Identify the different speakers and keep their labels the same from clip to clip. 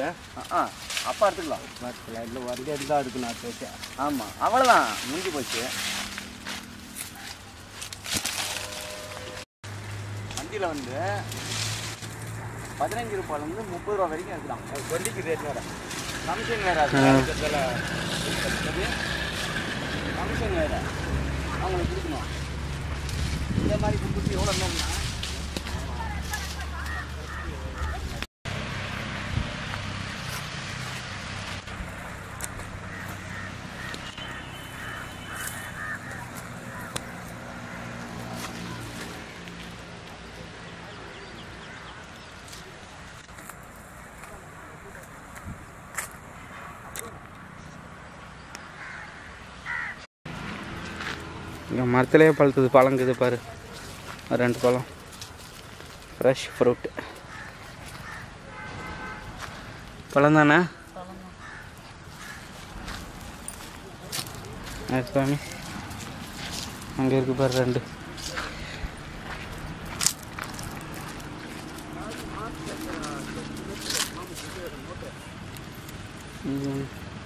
Speaker 1: ஆ அப்பா எடுத்துக்கலாம்
Speaker 2: மரத்தில் இல்லை வந்து இருந்தால் எடுக்கணும் அடுத்த வருஷம்
Speaker 1: ஆமாம் அவ்வளோதான் முடிஞ்சு போச்சு வண்டியில் வந்து பதினஞ்சு ரூபாயிலேருந்து முப்பது ரூபா வரைக்கும் எடுக்கலாம்
Speaker 2: வண்டிக்கு ரேட் வேறு
Speaker 1: கமிஷன் வேறு அது கமிஷன் வேறு அவங்களுக்கு கொடுக்கணும் இந்த மாதிரி கொடுத்து எவ்வளோ இருந்தோம்னா
Speaker 3: இங்கே மரத்துலேயே பழுத்தது பழங்குது பாரு ஒரு ரெண்டு பழம் ஃப்ரெஷ் ஃப்ரூட் பழம் தானே சாமி அங்கே இருக்கு பாரு ரெண்டு ம்.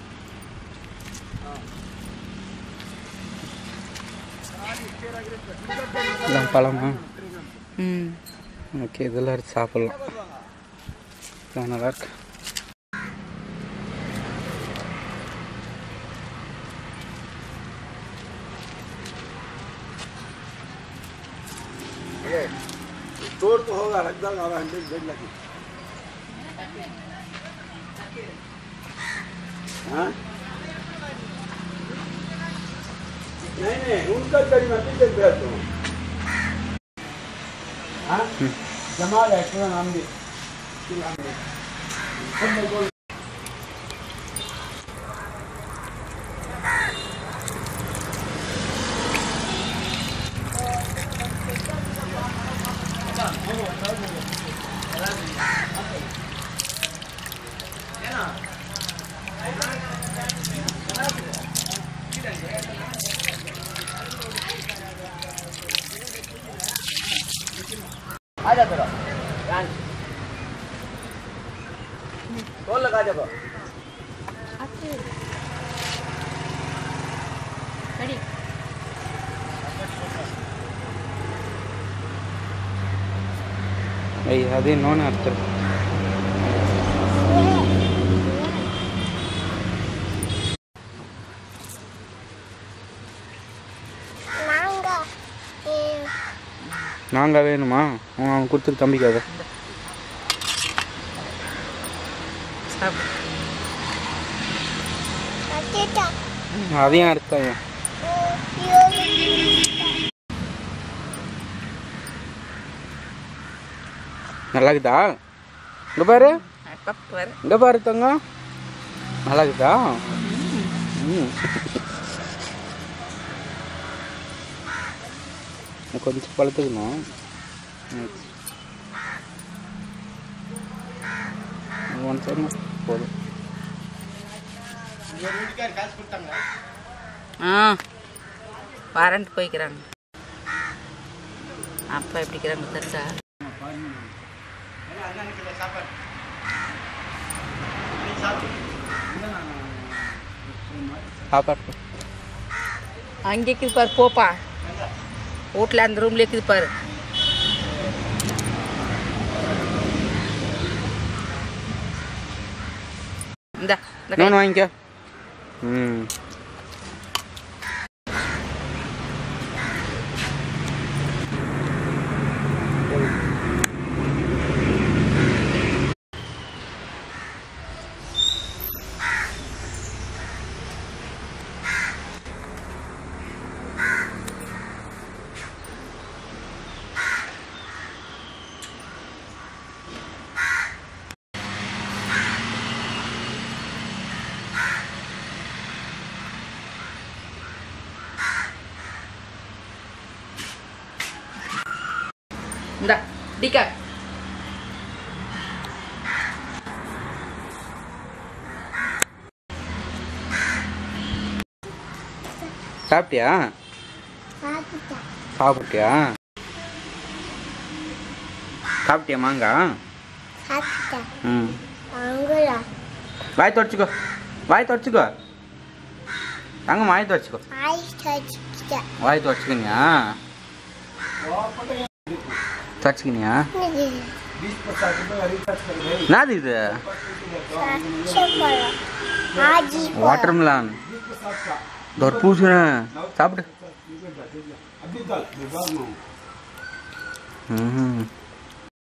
Speaker 3: இதெல்லாம் பழமா
Speaker 4: ம்
Speaker 3: ஓகே இதெல்லாம் எடுத்து சாப்பிட்லாம் இதெல்லாம் நல்லா இருக்கு
Speaker 2: तोड़ तो होगा लगभग और हंड्रेड बेड लगी हाँ नहीं नहीं उनका गड़ी में पीछे बैठ दो हाँ जमाल है पूरा नाम भी नाम भी सब मेरे को
Speaker 1: आ जा तेरा ध्यान कौन लगा जब
Speaker 4: ரெடி
Speaker 3: ஐய் அது இன்னொன்று அர்த்தம் நாங்கள் வேணுமா அவன் அவன் கொடுத்துட்டு தம்பிக்காத
Speaker 4: சாப்பிடு
Speaker 3: அதையும் அறுத்தாங்க நல்லா இருக்குதா இங்கே பாரு
Speaker 4: அப்பா பாரு
Speaker 3: இங்கே பாரு தங்கம் நல்லா இருக்குதா ம் இன்னும் கொஞ்சம் பழுத்துக்கணும் ம். ஒன் சைடு போதும்
Speaker 4: ஆ வாரண்ட் போய்க்கிறாங்க அப்பா எப்படிக்கிறாங்க தெரிஞ்சா
Speaker 3: சாப்பாடு
Speaker 4: அங்கே இருக்குது பாரு போப்பா வீட்டில் அந்த ரூம்ல இருக்குது பாரு இந்த இந்த கை.
Speaker 3: இன்னொன்று வாங்கிக்க ம்
Speaker 4: இந்த டிக்கா
Speaker 3: சாப்பிட்டியா சாப்பிட்டியா சாப்பிட்டியா மாங்கா ம்
Speaker 5: அங்கடா
Speaker 3: வாய் தொடச்சிக்கோ வாய் தொடச்சிக்கோ தங்க வாய் தொடச்சிக்கோ
Speaker 5: ஐஸ் டச்சிக்கிட்ட
Speaker 3: வாய் தொடச்சிக்கினியா தொடச்சிக்கினியா
Speaker 2: बीस पचास रुपये रिचार्ज कर गई
Speaker 3: என்னது இது
Speaker 5: சப்பரம் ஆஜி
Speaker 3: வாட்டர் மிலான்
Speaker 2: बीस पचास का
Speaker 3: தர்பூசணி சாப்பிடு
Speaker 2: अभी तक विभाग में हूँ
Speaker 3: ம்